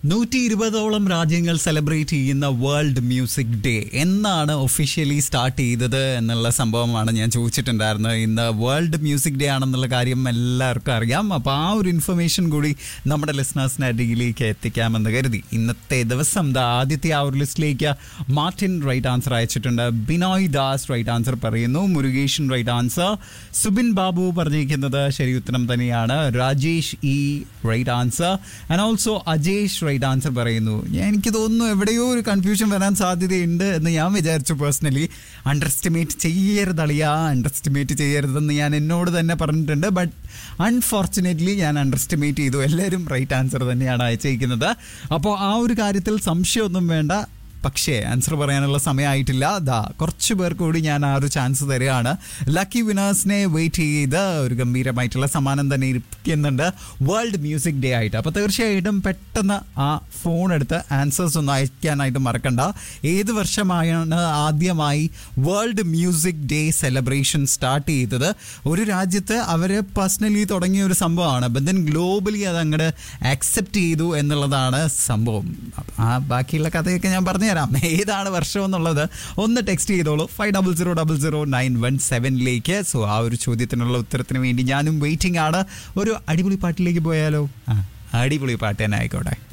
നൂറ്റി ഇരുപതോളം രാജ്യങ്ങൾ സെലിബ്രേറ്റ് ചെയ്യുന്ന വേൾഡ് മ്യൂസിക് ഡേ എന്നാണ് ഒഫീഷ്യലി സ്റ്റാർട്ട് ചെയ്തത് എന്നുള്ള സംഭവമാണ് ഞാൻ ചോദിച്ചിട്ടുണ്ടായിരുന്നത് ഇന്ന് വേൾഡ് മ്യൂസിക് ഡേ ആണെന്നുള്ള കാര്യം എല്ലാവർക്കും അറിയാം അപ്പോൾ ആ ഒരു ഇൻഫർമേഷൻ കൂടി നമ്മുടെ ലിസ്ണേഴ്സിന് അരികിലേക്ക് എത്തിക്കാമെന്ന് കരുതി ഇന്നത്തെ ദിവസം ദാ ആദ്യത്തെ ആ ഒരു ലിസ്റ്റിലേക്ക് മാർട്ടിൻ റൈറ്റ് ആൻസർ അയച്ചിട്ടുണ്ട് ബിനോയ് ദാസ് റൈറ്റ് ആൻസർ പറയുന്നു മുരുകേഷൻ റൈറ്റ് ആൻസർ സുബിൻ ബാബു പറഞ്ഞിരിക്കുന്നത് ശരി ഉത്തരം തന്നെയാണ് Rajesh E right answer and also Ajesh right answer പറയുന്നു ഞാൻ- എനിക്ക് തോന്നുന്നു എവിടെയോ ഒരു കൺഫ്യൂഷൻ വരാൻ സാധ്യതയുണ്ട് എന്ന് ഞാൻ വിചാരിച്ചു പേഴ്സണലി അണ്ടർ എസ്റ്റിമേറ്റ് ചെയ്യരുത് അളിയാ അണ്ടർ എസ്റ്റിമേറ്റ് ചെയ്യരുതെന്ന് ഞാൻ എന്നോട് തന്നെ പറഞ്ഞിട്ടുണ്ട് ബട്ട് അൺഫോർച്ചുനേറ്റ്ലി ഞാൻ അണ്ടർ എസ്റ്റിമേറ്റ് ചെയ്തു എല്ലാവരും റൈറ്റ് ആൻസർ തന്നെയാണ് അയച്ചിരിക്കുന്നത് അപ്പോൾ ആ ഒരു കാര്യത്തിൽ സംശയമൊന്നും വേണ്ട പക്ഷേ ആൻസർ പറയാനുള്ള സമയമായിട്ടില്ല ദാ കുറച്ച് പേർക്ക് കൂടി ഞാൻ ആ ഒരു ചാൻസ് തരികയാണ് ലക്കി വിനേഴ്സിനെ വെയിറ്റ് ചെയ്ത് ഒരു ഗംഭീരമായിട്ടുള്ള സമ്മാനം തന്നെ ഇരിക്കുന്നുണ്ട് വേൾഡ് മ്യൂസിക് ഡേ ആയിട്ട് അപ്പോൾ തീർച്ചയായിട്ടും പെട്ടെന്ന് ആ ഫോൺ എടുത്ത് ആൻസേഴ്സ് ഒന്ന് അയക്കാനായിട്ട് മറക്കണ്ട ഏത് വർഷമായാണ് ആദ്യമായി World Music Day celebration start ചെയ്തത് ഒരു രാജ്യത്ത് അവർ പേഴ്സണലി തുടങ്ങിയ ഒരു സംഭവമാണ് ബട്ട് ദെൻ ഗ്ലോബലി അത് അങ്ങോട്ട് ആക്സെപ്റ്റ് ചെയ്തു എന്നുള്ളതാണ് സംഭവം അപ്പൊ ആ ബാക്കിയുള്ള കഥയൊക്കെ ഞാൻ പറഞ്ഞുതരാം ഏതാണ് വർഷം എന്നുള്ളത് ഒന്ന് ടെക്സ്റ്റ് ചെയ്തോളൂ five double zero double zero nine one സെവനിലേക്ക് സോ ആ ഒരു ചോദ്യത്തിനുള്ള ഉത്തരത്തിന് വേണ്ടി ഞാനും വെയിറ്റിംഗ് ആണ് ഒരു അടിപൊളി പാട്ടിലേക്ക് പോയാലോ ആ അടിപൊളി പാട്ട് തന്നെ ആയിക്കോട്ടെ